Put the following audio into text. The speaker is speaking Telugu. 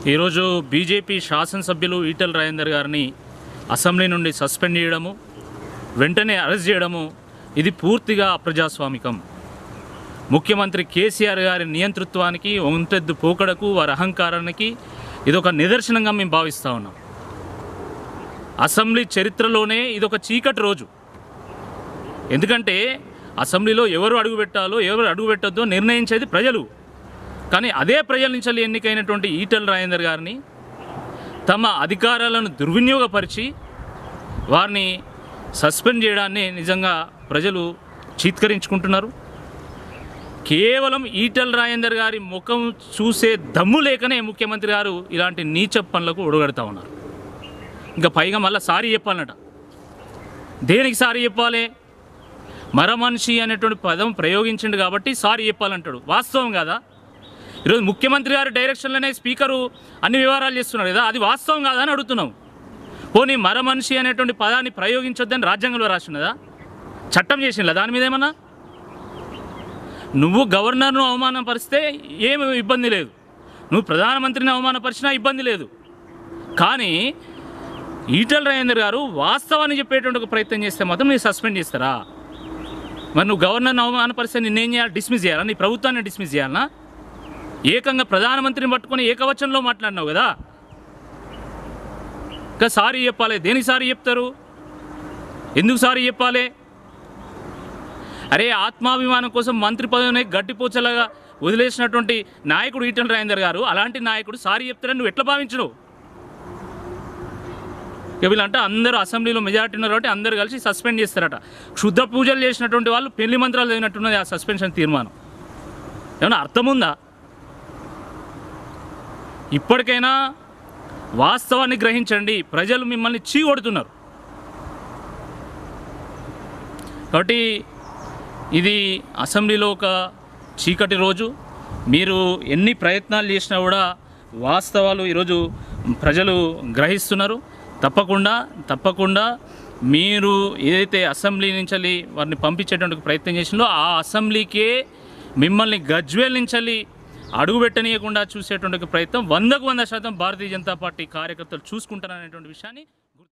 ఈరోజు బీజేపీ శాసనసభ్యులు ఈటెల రాజేందర్ గారిని అసెంబ్లీ నుండి సస్పెండ్ చేయడము వెంటనే అరెస్ట్ చేయడము ఇది పూర్తిగా అప్రజాస్వామికం ముఖ్యమంత్రి కేసీఆర్ గారి నియంతృత్వానికి ఒంటెద్దు పోకడకు వారి అహంకారానికి ఇది ఒక నిదర్శనంగా మేము భావిస్తూ ఉన్నాం అసెంబ్లీ చరిత్రలోనే ఇది ఒక చీకటి రోజు ఎందుకంటే అసెంబ్లీలో ఎవరు అడుగు పెట్టాలో ఎవరు అడుగు పెట్టొద్దో నిర్ణయించేది ప్రజలు కానీ అదే ప్రజల నుంచి ఎన్నికైనటువంటి ఈటెల రాజేందర్ గారిని తమ అధికారాలను దుర్వినియోగపరిచి వారిని సస్పెండ్ చేయడాన్ని నిజంగా ప్రజలు చీత్కరించుకుంటున్నారు కేవలం ఈటెల రాజేందర్ గారి ముఖం చూసే దమ్ము లేకనే ముఖ్యమంత్రి గారు ఇలాంటి నీచ పనులకు ఒడగడతా ఉన్నారు ఇంకా పైగా మళ్ళీ సారీ చెప్పాలన్నట దేనికి సారీ చెప్పాలి మర మనిషి అనేటువంటి పదం ప్రయోగించిండు కాబట్టి సారీ చెప్పాలంటాడు వాస్తవం కదా ఈరోజు ముఖ్యమంత్రి గారి డైరెక్షన్లోనే స్పీకరు అన్ని వివరాలు చేస్తున్నారు కదా అది వాస్తవం కాదా అని అడుగుతున్నాం పోనీ మర మనిషి అనేటువంటి పదాన్ని ప్రయోగించొద్దని రాజ్యాంగంలో రాసినదా చట్టం చేసిందా దాని మీద ఏమన్నా నువ్వు గవర్నర్ను అవమానపరిస్తే ఏమి ఇబ్బంది లేదు నువ్వు ప్రధానమంత్రిని అవమానపరిచినా ఇబ్బంది లేదు కానీ ఈటల రాజేందర్ గారు వాస్తవాన్ని చెప్పేటువంటి ఒక ప్రయత్నం చేస్తే మాత్రం మీరు సస్పెండ్ చేస్తారా మరి నువ్వు గవర్నర్ని అవమానపరిస్తే నిన్నేం చేయాలి డిస్మిస్ చేయాలా నీ ప్రభుత్వాన్ని డిస్మిస్ చేయాలనా ఏకంగా ప్రధానమంత్రిని పట్టుకొని ఏకవచనంలో మాట్లాడినావు కదా ఇంకా సారీ చెప్పాలి దేనికి సారీ చెప్తారు ఎందుకు సారీ చెప్పాలి అరే ఆత్మాభిమానం కోసం మంత్రి పదవిని గట్టిపోచలాగా వదిలేసినటువంటి నాయకుడు ఈటల రాజేందర్ గారు అలాంటి నాయకుడు సారీ చెప్తారని నువ్వు ఎట్లా భావించడు ఇక వీళ్ళంటే అందరూ అసెంబ్లీలో మెజారిటీ ఉన్నారు కాబట్టి అందరూ కలిసి సస్పెండ్ చేస్తారట క్షుద్ర పూజలు చేసినటువంటి వాళ్ళు పెళ్లి మంత్రాలు చదివినట్టున్నది ఆ సస్పెన్షన్ తీర్మానం ఏమన్నా అర్థం ఉందా ఇప్పటికైనా వాస్తవాన్ని గ్రహించండి ప్రజలు మిమ్మల్ని చీకొడుతున్నారు కాబట్టి ఇది అసెంబ్లీలో ఒక చీకటి రోజు మీరు ఎన్ని ప్రయత్నాలు చేసినా కూడా వాస్తవాలు ఈరోజు ప్రజలు గ్రహిస్తున్నారు తప్పకుండా తప్పకుండా మీరు ఏదైతే అసెంబ్లీ నుంచి వారిని పంపించేటువంటి ప్రయత్నం చేసిందో ఆ అసెంబ్లీకే మిమ్మల్ని గజ్వేల్ నుంచి అడుగు పెట్టనీయకుండా చూసేటువంటి ప్రయత్నం వందకు వంద శాతం భారతీయ జనతా పార్టీ కార్యకర్తలు చూసుకుంటారనేటువంటి విషయాన్ని